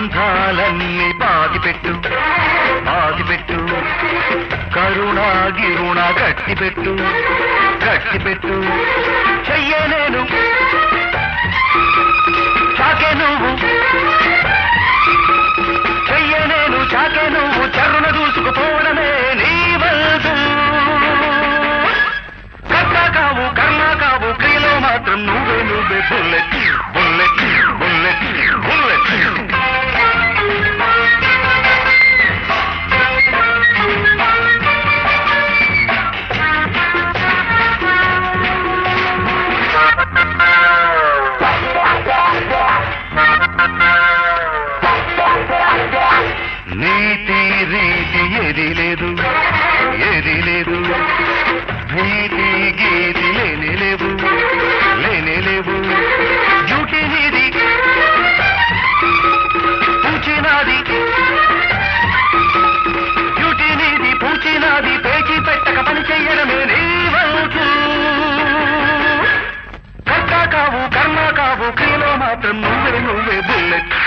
బంధాలన్నీ పాతిపెట్టు పాతిపెట్టు కరుణ గిరుణ గట్టిపెట్టు గట్టిపెట్టు చెయ్యే నేను చాకే నువ్వు చెయ్యే నేను చాకే నువ్వు చర్రున దూసుకుపోవడమే నీ వల్దు కర్త కావు కర్ణ కావు క్రియలో మాత్రం నువ్వే నువ్వే బుల్లెట్ బుల్లెట్ బుల్లెట్ బుల్లెట్ నీతి రీతి ఏది లేదు ఏది లేదు భీతి గీతి లేనే లేవు లేనే లేవు డ్యూటీ నీది పూచినాది డ్యూటీ నీది పూచినాది పేచి పెట్టక పని చెయ్యడమే నీ వంతు కర్త కావు కర్మ కావు క్రియలో మాత్రం నువ్వే నువ్వే బుల్లెట్